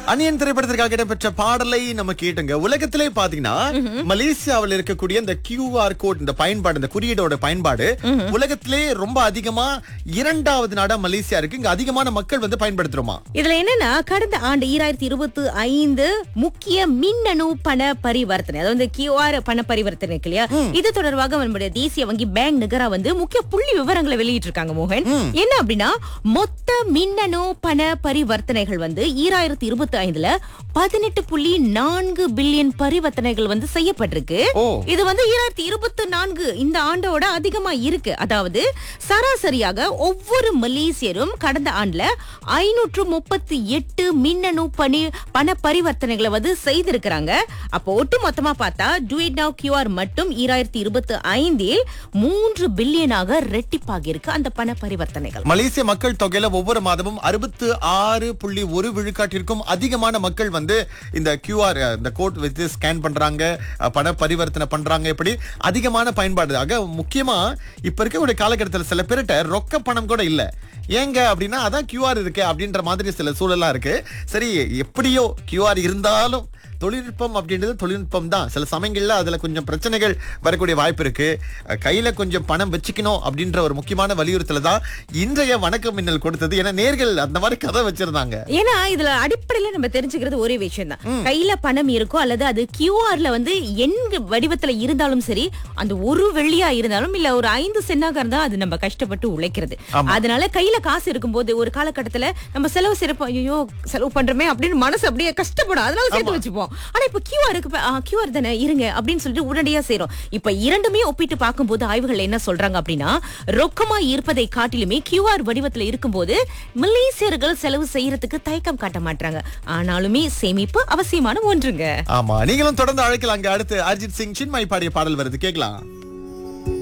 Onion திரைப்படத்திற்காக இடம்பெற்ற பாடலை நம்ம கேட்டுங்க உலகத்திலே பாத்தீங்கன்னா மலேசியாவில் இருக்கக்கூடிய இந்த கியூஆர் கோட் இந்த பயன்பாடு இந்த குறியீடோட பயன்பாடு உலகத்திலே ரொம்ப அதிகமா இரண்டாவது நாடா மலேசியா இருக்கு இங்க அதிகமான மக்கள் வந்து பயன்படுத்துறோமா இதுல என்னன்னா கடந்த ஆண்டு ஈராயிரத்தி இருபத்தி ஐந்து முக்கிய மின்னணு பண பரிவர்த்தனை அதாவது கியூஆர் பண பரிவர்த்தனை இருக்கு இல்லையா இது தொடர்பாக நம்முடைய தேசிய வங்கி பேங்க் நிகரா வந்து முக்கிய புள்ளி விவரங்களை வெளியிட்டு இருக்காங்க மோகன் என்ன அப்படின்னா மொத்த மின்னணு பண பரிவர்த்தனைகள் வந்து ஈராயிரத்தி இருபத்தி ஐந்துல பதினெட்டு புள்ளி நான்கு பில்லியன் பரிவர்த்தனைகள் வந்து செய்யப்பட்டிருக்கு ஓ. இது வந்து ஈராயிரத்தி இருபத்தி நான்கு இந்த ஆண்டோட அதிகமா இருக்கு அதாவது சராசரியாக ஒவ்வொரு மலேசியரும் கடந்த ஆண்டுல ஐநூற்று முப்பத்தி எட்டு மின்னணு பணி பண பரிவர்த்தனைகளை வந்து செய்திருக்கிறாங்க அப்போ ஒட்டு மொத்தமா பார்த்தா டுவேட் நவ் கியூஆர் மட்டும் ஈராயிரத்தி இருபத்தி ஐந்தில் மூன்று பில்லியனாக ரெட்டிப்பாகி இருக்கு அந்த பண பரிவர்த்தனைகள் மலேசிய மக்கள் தொகையில ஒவ்வொரு மாதமும் அறுபத்து ஆறு புள்ளி ஒரு விழுக்காட்டிற்கும் அதிகமான மக்கள் வந்து இந்த கியூஆர் இந்த கோட் வச்சு ஸ்கேன் பண்றாங்க அஹ், பண பரிவர்த்தனை பண்றாங்க இப்படி அதிகமான பயன்பாடு ஆக முக்கியமா இப்ப இருக்கக்கூடிய காலகட்டத்தில் சில பேர்கிட்ட ரொக்க பணம் கூட இல்ல ஏங்க அப்படின்னா அதான் கியூஆர் இருக்கு அப்படின்ற மாதிரி சில சூழலா இருக்கு சரி எப்படியோ கியூஆர் இருந்தாலும் தொழில்நுட்பம் அப்படின்றது தொழில்நுட்பம் தான் சில சமயங்கள்ல அதுல கொஞ்சம் பிரச்சனைகள் வரக்கூடிய வாய்ப்பு இருக்கு அஹ் கையில கொஞ்சம் பணம் வச்சுக்கணும் அப்படின்ற ஒரு முக்கியமான வலியுறுத்தல தான் இன்றைய வணக்கம் மின்னல் கொடுத்தது ஏன்னா நேர்கள் அந்த மாதிரி கதை வச்சிருந்தாங்க ஏன்னா இதுல அடிப்படையில நம்ம தெரிஞ்சுக்கிறது ஒரே விஷயம் தான் கையில பணம் இருக்கோ அல்லது அது கியூஆர்ல வந்து எண் வடிவத்துல இருந்தாலும் சரி அந்த ஒரு வெள்ளியா இருந்தாலும் இல்ல ஒரு ஐந்து சென்னாக இருந்தா அது நம்ம கஷ்டப்பட்டு உழைக்கிறது அதனால கையில காசு இருக்கும்போது ஒரு காலகட்டத்துல நம்ம செலவு செய்யறப்போ ஐயோ செலவு பண்றோமே அப்படின்னு மனசு அப்படியே கஷ்டப்படும் அதனால சேர்த்து வச்சுப்போம் ஆனா இப்ப கியூஆர் இருக்கு கியூஆர் தானே இருங்க அப்படின்னு சொல்லிட்டு உடனடியா செய்றோம் இப்ப இரண்டுமே ஒப்பிட்டு பார்க்கும்போது ஆய்வுகள் என்ன சொல்றாங்க அப்படின்னா ரொக்கமா இருப்பதை காட்டிலுமே கியூஆர் வடிவத்துல இருக்கும்போது மலேசியர்கள் செலவு செய்யறதுக்கு தயக்கம் காட்ட மாட்டாங்க ஆனாலுமே சேமிப்பு அவசியமான ஒன்றுங்க ஆமா நீங்களும் தொடர்ந்து அழைக்கலாம் அங்க அடுத்து அரிஜித் சிங் சின்மை பாடிய பாடல் வருது கேட்கலாம்